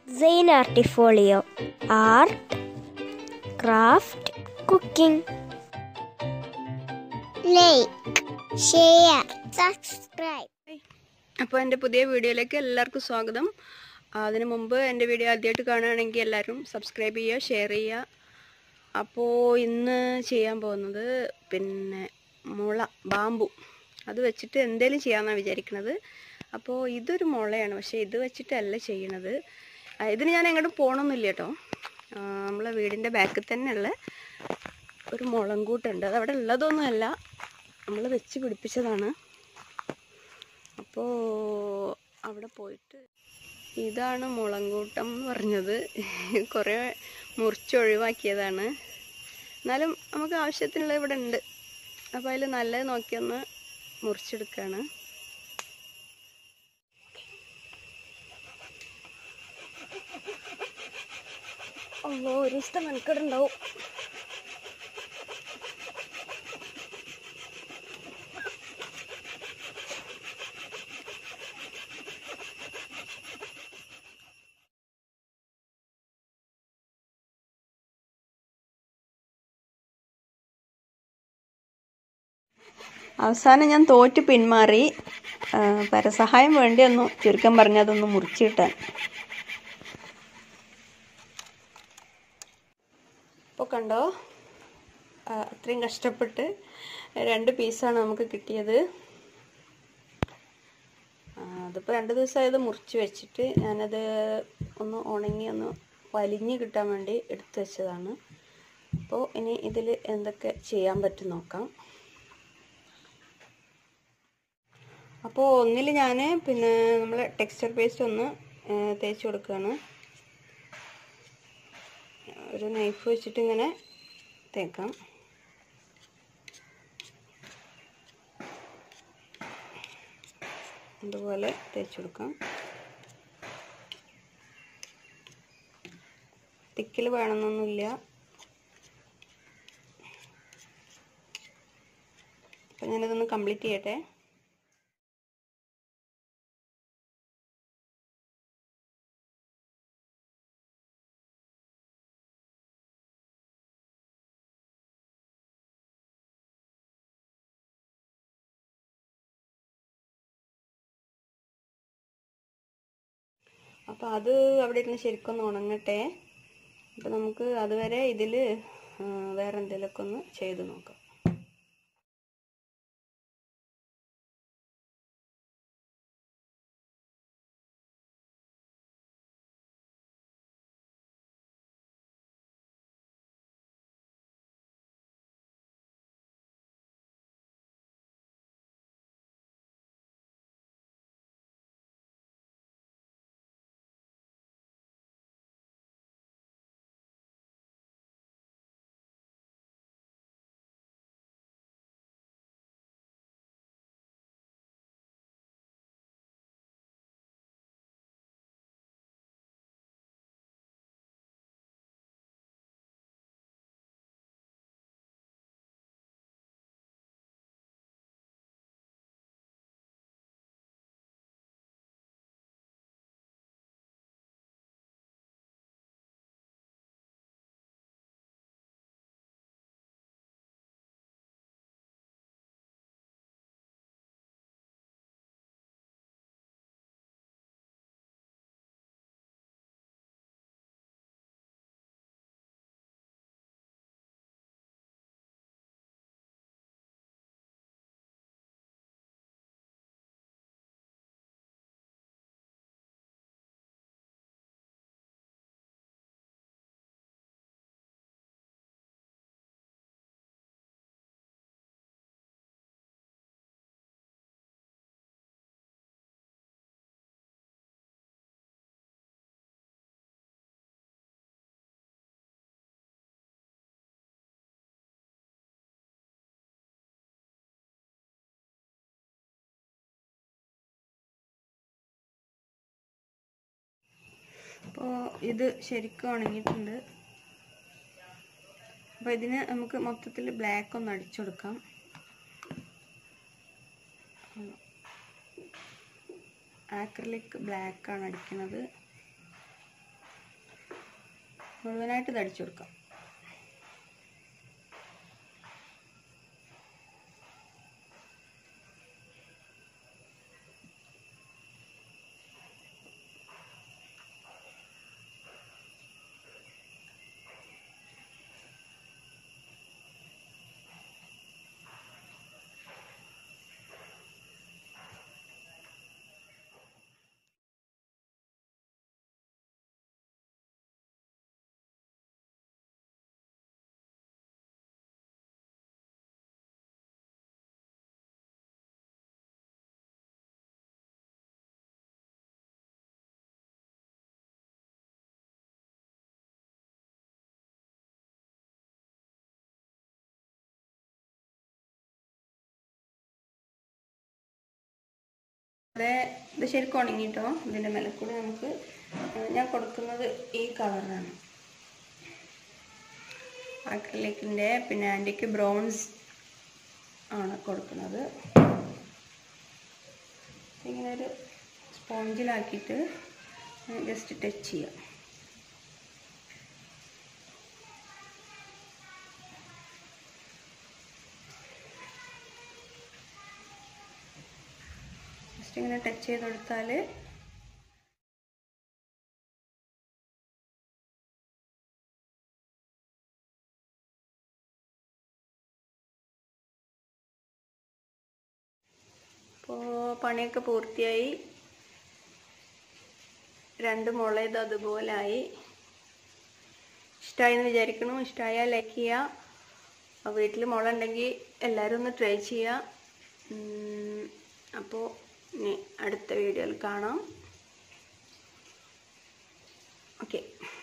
സെയിൻ Artifolio art craft cooking like share subscribe അപ്പോൾ എൻ്റെ പുതിയ വീഡിയോയിലേക്ക് എല്ലാവർക്കും സ്വാഗതം അതിനു മുമ്പ് എൻ്റെ വീഡിയോ ആദ്യമായിട്ട് കാണുകയാണെങ്കിൽ എല്ലാവരും സബ്സ്ക്രൈബ് ചെയ്യുക ഷെയർ ചെയ്യുക അപ്പോൾ ഇന്ന് ചെയ്യാൻ പോകുന്നത് പിന്നെ മുള ബാമ്പു അത് വെച്ചിട്ട് എന്തേലും ചെയ്യാമെന്നാണ് വിചാരിക്കുന്നത് അപ്പോൾ ഇതൊരു മുളയാണ് പക്ഷേ ഇത് വെച്ചിട്ടല്ല ചെയ്യണത് ആ, ഇതിന് ഞാൻ എങ്ങോട്ടും പോകണമെന്നില്ല കേട്ടോ ആ, നമ്മളെ വീടിൻ്റെ ബാക്കിൽ തന്നെയുള്ള ഒരു മുളങ്കൂട്ടുണ്ട് അത് അവിടെ ഉള്ളതൊന്നുമല്ല നമ്മൾ വെച്ച് പിടിപ്പിച്ചതാണ് അപ്പോൾ അവിടെ പോയിട്ട് ഇതാണ് മുളങ്കൂട്ടം എന്ന് പറഞ്ഞത് കുറേ മുറിച്ചൊഴിവാക്കിയതാണ് എന്നാലും നമുക്ക് ആവശ്യത്തിനുള്ള ഇവിടെ ഉണ്ട് അപ്പോൾ അതിൽ നല്ലത് നോക്കിയൊന്ന് മുറിച്ചെടുക്കുകയാണ് ഓ ഒരു ദിവസത്തെ മെനക്കെടുണ്ടാവും അവസാനം ഞാൻ തോറ്റ് പിന്മാറി ആ, പരസഹായം വേണ്ടി ഒന്ന് ചുരുക്കം പറഞ്ഞതൊന്ന് മുറിച്ച് കിട്ടാൻ ഇപ്പോൾ കണ്ടോ ആ, അത്രയും കഷ്ടപ്പെട്ട് രണ്ട് പീസാണ് നമുക്ക് കിട്ടിയത് ആ, അതിപ്പോൾ രണ്ട് ദിവസമായത് മുറിച്ച് വെച്ചിട്ട് ഞാനത് ഒന്ന് ഉണങ്ങി ഒന്ന് വലിഞ്ഞ് കിട്ടാൻ വേണ്ടി എടുത്തു വെച്ചതാണ് അപ്പോൾ ഇനി ഇതിൽ എന്തൊക്കെ ചെയ്യാൻ പറ്റും നോക്കാം അപ്പോൾ ഒന്നിൽ ഞാൻ പിന്നെ നമ്മൾ ടെക്സ്ചർ പേസ്റ്റ് ഒന്ന് ആ, തേച്ച് കൊടുക്കുകയാണ് ഒരു നൈഫ് വെച്ചിട്ട് ഇങ്ങനെ തേക്കാം അതുപോലെ തേച്ച് കൊടുക്കാം തിക്കിൽ വേണമെന്നൊന്നുമില്ല അപ്പം ഞാനിതൊന്ന് കംപ്ലീറ്റ് ചെയ്യട്ടെ അപ്പോൾ അത് അവിടെ ഇരുന്ന് ശരിക്കൊന്ന് ഉണങ്ങട്ടെ അപ്പോൾ നമുക്ക് അതുവരെ ഇതിൽ വേറെ എന്തെങ്കിലുമൊക്കെ ഒന്ന് ചെയ്ത് നോക്കാം അപ്പോൾ ഇത് ശരിക്കും ഉണങ്ങിയിട്ടുണ്ട് അപ്പോൾ ഇതിന് നമുക്ക് മൊത്തത്തിൽ ബ്ലാക്ക് ഒന്ന് അടിച്ചു കൊടുക്കാം ആക്രിലിക് ബ്ലാക്ക് ആണ് അടിക്കുന്നത് മുഴുവനായിട്ട് ഇത് അടിച്ചു കൊടുക്കാം അതെ ഇത് ശരിക്കും ഉണങ്ങി കേട്ടോ ഇതിൻ്റെ മേലെ കൂടി നമുക്ക് ഞാൻ കൊടുക്കുന്നത് ഈ കളറാണ് അക്രലിക്കിൻ്റെ പിന്നെ ആൻറ്റിക്ക് ബ്രൗൺസ് ആണ് കൊടുക്കുന്നത് ഇങ്ങനെ ഒരു സ്പോഞ്ചിലാക്കിയിട്ട് ജസ്റ്റ് ടച്ച് ചെയ്യാം ജസ്റ്റ് ഇങ്ങനെ ടച്ച് ചെയ്ത് കൊടുത്താൽ ഇപ്പോൾ പണിയൊക്കെ പൂർത്തിയായി രണ്ട് മുള ഇത് അതുപോലായി ഇഷ്ടമായി എന്ന് വിചാരിക്കണു ഇഷ്ടമായാൽ ലൈക്ക് ചെയ്യുക വീട്ടിൽ മുള ഉണ്ടെങ്കിൽ എല്ലാവരും ഒന്ന് ട്രൈ ചെയ്യുക അപ്പോൾ ഇനി അടുത്ത വീഡിയോയിൽ കാണാം ഓക്കെ